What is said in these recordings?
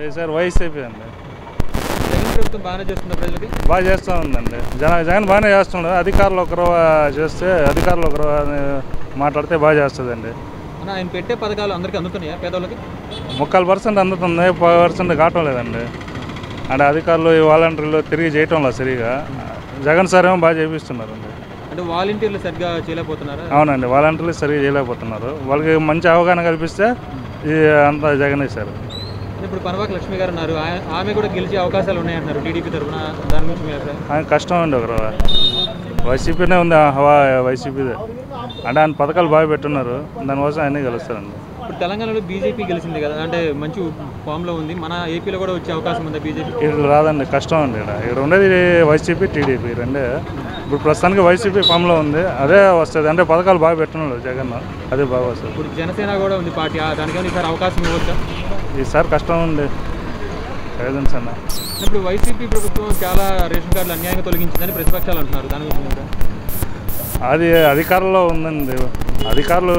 ఈసారి వైసీపీ అండి జగన్ ప్రభుత్వం బాగానే చేస్తుందా ప్రజలకి బాగా చేస్తూ ఉందండి జన జగన్ బాగానే చేస్తున్నాడు అధికారులు ఒకరు చేస్తే అధికారులు ఒకరు అని మాట్లాడితే బాగా చేస్తుందండి అన్న ఆయన పెట్టే పథకాలు అందరికీ అందుతున్నాయా పేదవాళ్ళకి ముక్కలు పర్సెంట్ అందుతుంది పది పర్సెంట్ కావటం లేదండి అంటే అధికారులు ఈ వాలంటీర్లు తిరిగి చేయటం లేదు సరిగా జగన్ సార్ ఏమో బాగా చేపిస్తున్నారండి అంటే వాలంటీర్లు సరిగ్గా చేయలేకపోతున్నారా అవునండి వాలంటీర్లు సరిగా చేయలేకపోతున్నారు వాళ్ళకి మంచి అవగాహన కల్పిస్తే ఇది అంతా జగనే సార్ ఇప్పుడు పనవాక లక్ష్మి గారు ఉన్నారు ఆయ- ఆమె కూడా గెలిచే అవకాశాలు ఉన్నాయంటున్నారు టీడీపీ తరఫున దాని గురించి మీ అభిప్రాయం ఆయన కష్టం అండి ఒకరు వైసీపీనే ఉంది ఆ హవా వైసీపీదే అంటే ఆయన పథకాలు బాగా పెట్టున్నారు దానికోసం ఆయనే గెలుస్తారండి ఇప్పుడు తెలంగాణలో బీజేపీ గెలిచింది కదా అంటే మంచి ఫామ్లో ఉంది మన ఏపీలో కూడా వచ్చే అవకాశం ఉందా బీజేపీ ఇక్కడ రాదండి కష్టం అండి ఇక్కడ ఇక్కడ ఉండేది వైసీపీ టీడీపీ రెండే ఇప్పుడు ప్రస్తుతానికి వైసీపీ ఫామ్లో ఉంది అదే వస్తుంది అంటే పథకాలు బాగా పెట్టున్నాడు జగన్ అదే బాగా వస్తుంది ఇప్పుడు జనసేన కూడా ఉంది పార్టీ ఆ దానికైనా ఈసారి అవకాశం ఇవ్వచ్చా ఈసారి కష్టం ఉంది ఏజెన్స్ అన్న ఇప్పుడు వైసీపీ ప్రభుత్వం చాలా రేషన్ కార్డులు అన్యాయంగా తొలగించిందని ప్రతిపక్షాలు అంటున్నారు దాని గురించి మీ అభిప్రాయం? అది అధికారంలో ఉందండి అధికారులు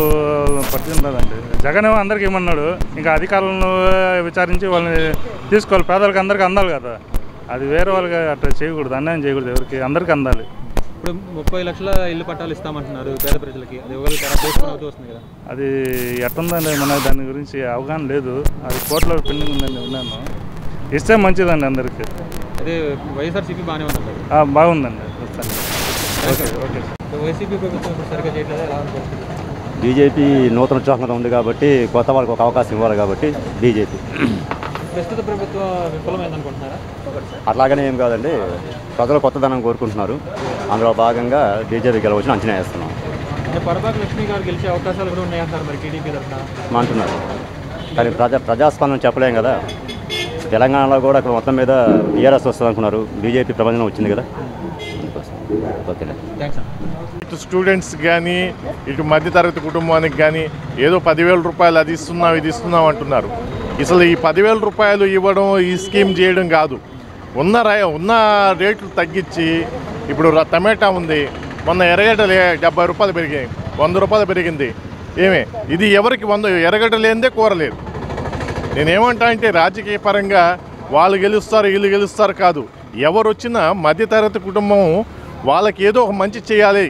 పట్టిందండి జగన్ ఏమో అందరికి ఇమ్మన్నాడు ఇంకా అధికారులను విచారించి వాళ్ళని తీసుకోవాలి పేదలకు అందరికీ అందాలి కదా అది వేరే వాళ్ళకి అట్లా చేయకూడదు అన్యాయం చేయకూడదు ఎవరికి అందరికీ అందాలి ఇప్పుడు ముప్పై లక్షల ఇల్లు పట్టాలు ఇస్తామంటున్నారు పేద ప్రజలకి అది ఇవ్వగలుగుతారా దేశం అవుతూ వస్తుంది కదా అది ఎట్టుందండి మనకు దాని గురించి అవగాహన లేదు అది కోర్టులో పెండింగ్ ఉందండి ఉన్నాను ఇస్తే మంచిదండి అందరికీ అదే వైఎస్ఆర్సీపీ బాగానే ఉంది ఆ, బాగుందండి ప్రస్తుతానికి ఓకే ఓకే వైసీపీ ప్రభుత్వం ఇప్పుడు సరిగ్గా చేయట్లేదు ఎలా అనుకుంటుంది బీజేపీ నూతన ఉత్సాహంగా ఉంది కాబట్టి కొత్త వాళ్ళకి ఒక అవకాశం ఇవ్వాలి కాబట్టి బీజేపీ ప్రస్తుత ప్రభుత్వం విఫలమైంది అనుకుంటున్నారా అట్లాగనే ఏం కాదండి ప్రజలు కొత్తదనం కోరుకుంటున్నారు అందులో భాగంగా బీజేపీ గెలవచ్చిన అంచనా వేస్తున్నాం అంటే పరపాక లక్ష్మి గారు గెలిచే అవకాశాలు కూడా ఉన్నాయంటారు మరి టీడీపీ తరఫున అంటున్నారు కానీ ప్రజా ప్రజాస్పందన చెప్పలేం కదా తెలంగాణలో కూడా ఇక్కడ మొత్తం మీద టీఆర్ఎస్ వస్తుంది అనుకున్నారు బీజేపీ ప్రపంచం వచ్చింది కదా అందుకోసం ఓకేనా థ్యాంక్స్ అన్న ఇటు స్టూడెంట్స్ కానీ ఇటు మధ్యతరగతి కుటుంబానికి కానీ ఏదో పదివేల రూపాయలు అది ఇస్తున్నాం ఇది ఇస్తున్నాం అంటున్నారు అసలు ఈ పదివేల రూపాయలు ఇవ్వడం ఈ స్కీమ్ చేయడం కాదు ఉన్న రై ఉన్న రేట్లు తగ్గించి ఇప్పుడు ర- టమాటా ఉంది మొన్న ఎర్రగడ్డలు ఏ- డెబ్బై రూపాయలు పెరిగాయి వంద రూపాయలు పెరిగింది ఏమే ఇది ఎవరికి వంద ఎర్రగడ్డ లేనిదే కూర లేదు నేనేమంటా అంటే రాజకీయ పరంగా వాళ్ళు గెలుస్తారు వీళ్ళు గెలుస్తారు కాదు ఎవరు వచ్చినా మధ్యతరగతి కుటుంబం వాళ్ళకి ఏదో ఒక మంచి చేయాలి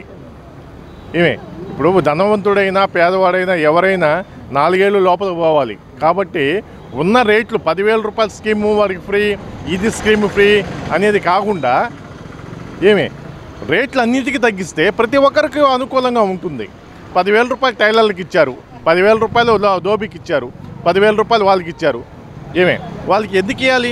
ఏమే ఇప్పుడు ధనవంతుడైనా పేదవాడైనా ఎవరైనా నాలుగేళ్ళు లోపల పోవాలి కాబట్టి ఉన్న రేట్లు పదివేల రూపాయల స్కీము వారికి ఫ్రీ ఇది స్కీమ్ ఫ్రీ అనేది కాకుండా ఏమి రేట్లు అన్నిటికీ తగ్గిస్తే ప్రతి ఒక్కరికి అనుకూలంగా ఉంటుంది పదివేల రూపాయలు టైలర్లకు ఇచ్చారు పదివేల రూపాయలు దో- దోబికి ఇచ్చారు పదివేల రూపాయలు వాళ్ళకి ఇచ్చారు ఏమే వాళ్ళకి ఎందుకు ఇవ్వాలి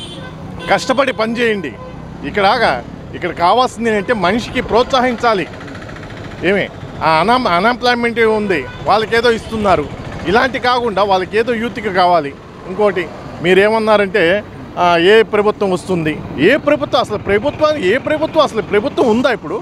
కష్టపడి పని చేయండి ఇక్కడ ఇక్కడ కావాల్సింది ఏంటంటే మనిషికి ప్రోత్సహించాలి ఏమి ఆ అనా అన్ఎంప్లాయ్మెంట్ ఉంది వాళ్ళకేదో ఇస్తున్నారు ఇలాంటి కాకుండా వాళ్ళకి ఏదో యూత్కి కావాలి ఇంకోటి మీరేమన్నారంటే ఆ, ఏ ప్రభుత్వం వస్తుంది ఏ ప్రభుత్వం అసలు ప్రభుత్వం ఏ ప్రభుత్వం అసలు ప్రభుత్వం ఉందా ఇప్పుడు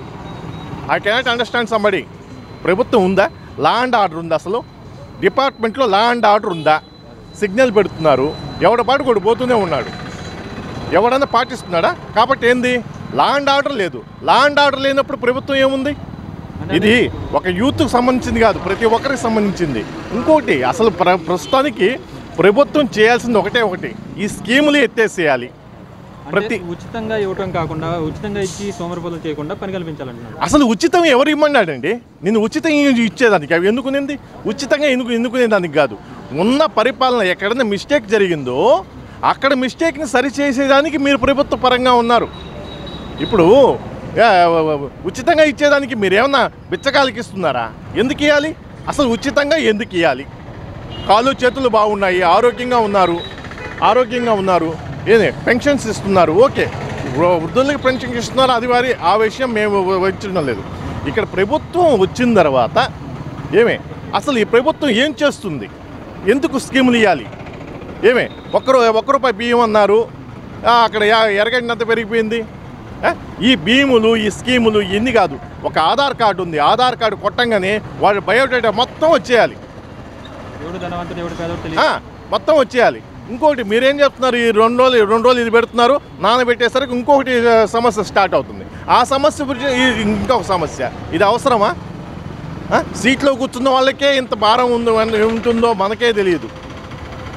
ఐ కెనాట్ అండర్స్టాండ్ సంబడి ప్రభుత్వం ఉందా లా అండ్ ఆర్డర్ ఉందా అసలు డిపార్ట్మెంట్లో లా అండ్ ఆర్డర్ ఉందా సిగ్నల్ పెడుతున్నారు ఎవడ పాటు కూడా పోతూనే ఉన్నాడు ఎవడన్నా పాటిస్తున్నాడా కాబట్టి ఏంది లా అండ్ ఆర్డర్ లేదు లా అండ్ ఆర్డర్ లేనప్పుడు ప్రభుత్వం ఏముంది ఇది ఒక యూత్కి సంబంధించింది కాదు ప్రతి ఒక్కరికి సంబంధించింది ఇంకోటి అసలు ప్ర ప్రస్తుతానికి ప్రభుత్వం చేయాల్సింది ఒకటే ఒకటి ఈ స్కీములు ఎత్తేసేయాలి ప్రతి ప్రతి ఉచితంగా ఇవ్వటం కాకుండా ఉచితంగా ఇచ్చి సోమరిపోతులు చేయకుండా పని కల్పించాలంటున్నారు అసలు ఉచితం ఎవరు ఇమ్మన్నాడండి నేను ఉచితం ఇచ్చేదానికి అవి ఎందుకునింది ఉచితంగా ఎందుకు ఎందుకునేదానికి కాదు ఉన్న పరిపాలన ఎక్కడైనా మిస్టేక్ జరిగిందో అక్కడ మిస్టేక్ని సరిచేసేదానికి మీరు ప్రభుత్వ పరంగా ఉన్నారు ఇప్పుడు ఆ, ఉచితంగా ఇచ్చేదానికి మీరేమన్నా బిచ్చకాలకి ఇస్తున్నారా ఎందుకు ఇవ్వాలి అసలు ఉచితంగా ఎందుకు ఇవ్వాలి కాళ్ళు చేతులు బాగున్నాయి ఆరోగ్యంగా ఉన్నారు ఆరోగ్యంగా ఉన్నారు ఏది పెన్షన్స్ ఇస్తున్నారు ఓకే వృ- వృద్ధులకి పెన్షన్ ఇస్తున్నారు అది వారి ఆ విషయం మేము వచ్చడం లేదు ఇక్కడ ప్రభుత్వం వచ్చిన తర్వాత ఏమే అసలు ఈ ప్రభుత్వం ఏం చేస్తుంది ఎందుకు స్కీములు ఇవ్వాలి ఏమే ఒక్క రూ- ఒక్క రూపాయి బియ్యం అన్నారు ఆ, అక్కడ యా- ఎరగడినంత పెరిగిపోయింది ఆ, ఈ భీములు ఈ స్కీములు ఇన్ని కాదు ఒక ఆధార్ కార్డు ఉంది ఆధార్ కార్డు కొట్టంగానే వాడి బయోడేటా మొత్తం వచ్చేయాలి ఎవడు ధనవంతుడు ఎవడు పేదవాడు ఆ, తెలియదు మొత్తం వచ్చేయాలి ఇంకొకటి మీరేం చెప్తున్నారు ఈ రెండు రోజులు రెండు రోజులు ఇది పెడుతున్నారు నానబెట్టేసరికి ఇంకొకటి ఆ, సమస్య స్టార్ట్ అవుతుంది ఆ సమస్య గురించి ఈ- ఇంకొక సమస్య ఇది అవసరమా ఆ, సీట్లో కూర్చున్న వాళ్ళకే ఇంత భారం ఉందో అని ఉంటుందో మనకే తెలియదు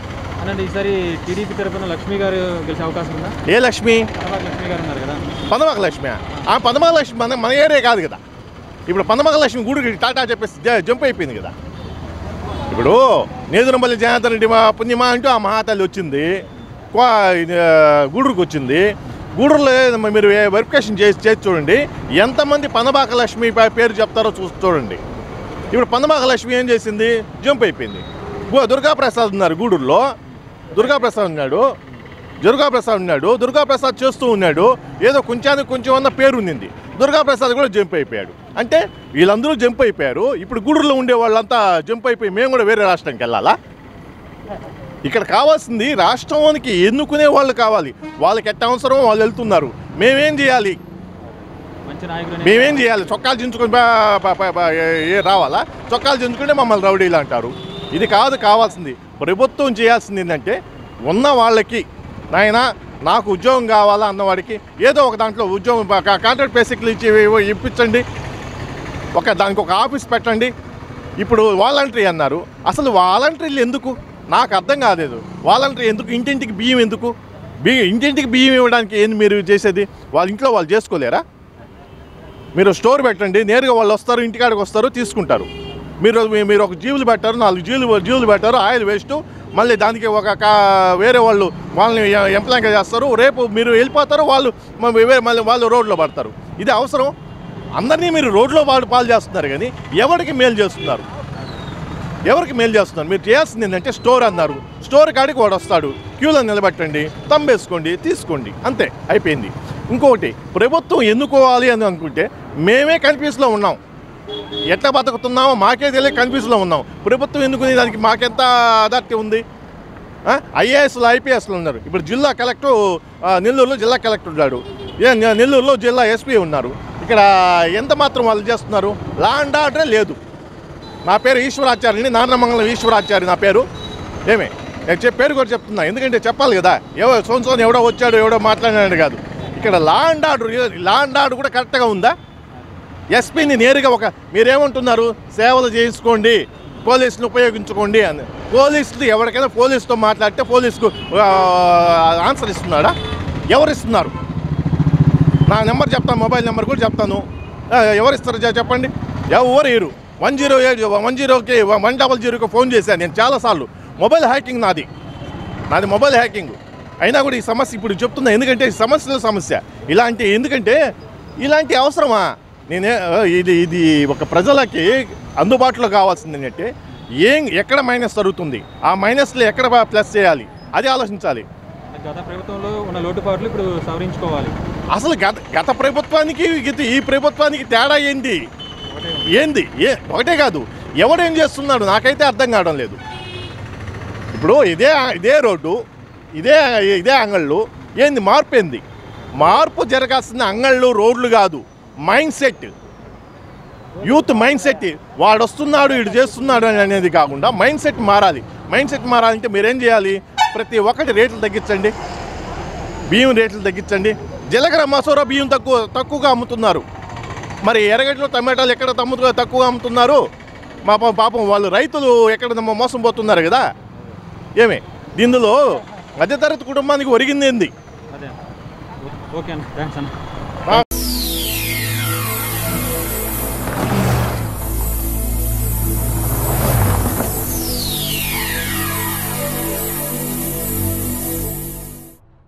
అనండి ఈసారి టీడీపీ తరఫున లక్ష్మి గారు గెలిచే అవకాశం ఉందా ఏ లక్ష్మి తర్వాత లక్ష్మి గారు ఉన్నారు కదా పదమక లక్ష్మి ఆ పదమక లక్ష్మి మన మన ఏరియా కాదు కదా ఇప్పుడు పదమక లక్ష్మి గుడికి టాటా చెప్పేసి జ- జంప్ అయిపోయింది కదా ఇప్పుడు నేదురంపల్లి జనార్దన్ రెడ్డి మా పుణ్యమా అంటూ ఆ మహాతల్లి వచ్చింది కో- ఇది, ఆ, గూడూరుకు వచ్చింది గూడూరులో మీరు వెరిఫికేషన్ చేసి చేసి చూడండి ఎంతమంది పనబాక లక్ష్మి పే- పేరు చెప్తారో చూ చూడండి ఇప్పుడు పనబాక లక్ష్మి ఏం చేసింది జంప్ అయిపోయింది గు- దుర్గాప్రసాద్ ఉన్నారు గూడూరులో దుర్గాప్రసాద్ ఉన్నాడు దుర్గాప్రసాద్ ఉన్నాడు దుర్గాప్రసాద్ చేస్తూ ఉన్నాడు ఏదో కొంచానికి కొంచెం అన్న పేరు ఉండింది దుర్గాప్రసాద్ కూడా జంప్ అయిపోయాడు అంటే వీళ్ళందరూ జంప్ అయిపోయారు ఇప్పుడు గూడూరులో ఉండే వాళ్ళంతా జంప్ అయిపోయి మేము కూడా వేరే రాష్ట్రానికి వెళ్ళాలా ఇక్కడ కావాల్సింది రాష్ట్రానికి ఎన్నుకునే వాళ్ళు కావాలి వాళ్ళకి ఎట్ట అవసరం వాళ్ళు వెళ్తున్నారు మేమేం చేయాలి మంచి నాయకుడు మేమేం చేయాలి చొక్కాలు చించుకొని బా- బా- బా- బా- ఏ- ఏ రావాలా చొక్కాలు చించుకుంటే మమ్మల్ని రౌడీలు అంటారు ఇది కాదు కావాల్సింది ప్రభుత్వం చేయాల్సింది ఏంటంటే ఉన్న వాళ్ళకి నాయన నాకు ఉద్యోగం కావాలా అన్నవాడికి ఏదో ఒక దాంట్లో ఉద్యోగం కా- కాంట్రాక్ట్ బేసిక్లు ఇచ్చి ఇవ్వ- ఇప్పించండి ఒక దానికి ఒక ఆఫీస్ పెట్టండి ఇప్పుడు వాలంటరీ అన్నారు అసలు వాలంటరీలు ఎందుకు నాకు అర్థం కాలేదు వాలంటరీ ఎందుకు ఇంటింటికి బియ్యం ఎందుకు బియ్యం ఇంటింటికి బియ్యం ఇవ్వడానికి ఏంది మీరు చేసేది వాళ్ళ ఇంట్లో వాళ్ళు చేసుకోలేరా మీరు స్టోర్ పెట్టండి నేరుగా వాళ్ళు వస్తారు ఇంటికాడికి వస్తారు తీసుకుంటారు మీరు మీ- మీరు ఒక జీవులు పెట్టారు నాలుగు జీవులు జీవులు పెట్టారు ఆయిల్ వేస్ట్ మళ్ళీ దానికి ఒక కా- వేరే వాళ్ళు వాళ్ళని ఎంప్లాయ్గా చేస్తారు రేపు మీరు వెళ్ళిపోతారు వాళ్ళు మ- వే- మళ్ళీ వాళ్ళు రోడ్లో పడతారు ఇది అవసరం అందరినీ మీరు రోడ్లో పాలు పాలు చేస్తున్నారు కానీ ఎవరికి మేలు చేస్తున్నారు ఎవరికి మేలు చేస్తున్నారు మీరు చేయాల్సింది ఏంటంటే స్టోర్ అన్నారు స్టోర్ కాడికి వాడు వస్తాడు క్యూలో నిలబెట్టండి తంబేసుకోండి తీసుకోండి అంతే అయిపోయింది ఇంకొకటి ప్రభుత్వం ఎన్నుకోవాలి అని అనుకుంటే మేమే కన్ఫ్యూజ్లో ఉన్నాం ఎట్లా బతుకుతున్నామో మాకే తెలియక కన్ఫ్యూజ్లో ఉన్నాం ప్రభుత్వం ఎన్నుకునే దానికి మాకెంత అథారిటీ ఉంది ఐఏఎస్లు ఐపీఎస్లు ఉన్నారు ఇప్పుడు జిల్లా కలెక్టర్ ఆ, నెల్లూరులో జిల్లా కలెక్టర్ ఉన్నాడు ఏ, నె- నెల్లూరులో జిల్లా ఎస్పీ ఉన్నారు ఇక్కడ ఎంత మాత్రం వాళ్ళు చేస్తున్నారు లా అండ్ ఆర్డరే లేదు నా పేరు ఈశ్వరాచార్యని నారాయణమంగళం ఈశ్వరాచార్య నా పేరు ఏమే నేను చెప్పే పేరు కూడా చెప్తున్నా ఎందుకంటే చెప్పాలి కదా ఎవో సోన్ ఎవడో వచ్చాడు ఎవడో మాట్లాడినాడు కాదు ఇక్కడ law and order law and order కూడా కరెక్ట్గా ఉందా ఎస్పీని నేరుగా ఒక మీరేమంటున్నారు సేవలు చేయించుకోండి పోలీసులు ఉపయోగించుకోండి అని పోలీసులు ఎవరికైనా పోలీసుతో మాట్లాడితే పోలీసుకు ఆ, ఆన్సర్ ఇస్తున్నాడా ఎవరు ఇస్తున్నారు నా నెంబర్ చెప్తాను మొబైల్ నెంబర్ కూడా చెప్తాను ఆ, ఎవరు ఇస్తారు చె- చెప్పండి ఎవరు ఇరు వన్ జీరో ఎయిట్ వన్ జీరోకి వన్ డబల్ జీరోకి ఫోన్ చేశాను నేను చాలాసార్లు మొబైల్ హ్యాకింగ్ నాది నాది మొబైల్ హ్యాకింగ్ అయినా కూడా ఈ సమస్య ఇప్పుడు చెప్తున్నా ఎందుకంటే ఈ సమస్యల సమస్య ఇలాంటి ఎందుకంటే ఇలాంటి అవసరమా నేనే ఆ, ఇది ఇది ఒక ప్రజలకి అందుబాటులో కావాల్సింది ఏంటంటే ఏం ఎక్కడ మైనస్ జరుగుతుంది ఆ మైనస్లో ఎక్కడ ప్లస్ చేయాలి అది ఆలోచించాలి గత ప్రభుత్వంలో ఉన్న లోటుపాట్లు ఇప్పుడు సవరించుకోవాలి అసలు గత గత ప్రభుత్వానికి ఇది- ఈ ప్రభుత్వానికి తేడా ఏంది ఏంది ఏ ఒకటే కాదు ఎవడేం చేస్తున్నాడు నాకైతే అర్థం కావడం లేదు ఇప్పుడు ఇదే ఇదే రోడ్డు ఇదే ఇదే అంగళ్ళు ఏంది మార్పు ఏంది మార్పు జరగాల్సిన అంగళ్ళు రోడ్లు కాదు mindset youth mindset వాడు వస్తున్నాడు వీడు చేస్తున్నాడు అని అనేది కాకుండా మైండ్ సెట్ మారాలి మైండ్ సెట్ మారాలంటే మీరేం చేయాలి ప్రతి ఒక్కటి రేట్లు తగ్గించండి బియ్యం రేట్లు తగ్గించండి జీలకర్ర మసూరా బియ్యం తక్కువ తక్కువగా అమ్ముతున్నారు మరి ఎర్రగడ్డలు టమాటాలు ఎక్కడ తమ్ముతుగా తక్కువగా అమ్ముతున్నారు మా పా- పాపం వాళ్ళు రైతులు ఎక్కడ నమ్మ- మోసం పోతున్నారు కదా ఏమి దీనిలో మధ్యతరగతి కుటుంబానికి ఒరిగింది ఏంది అదే ఓకే అన్న థ్యాంక్స్ అన్న ఆ-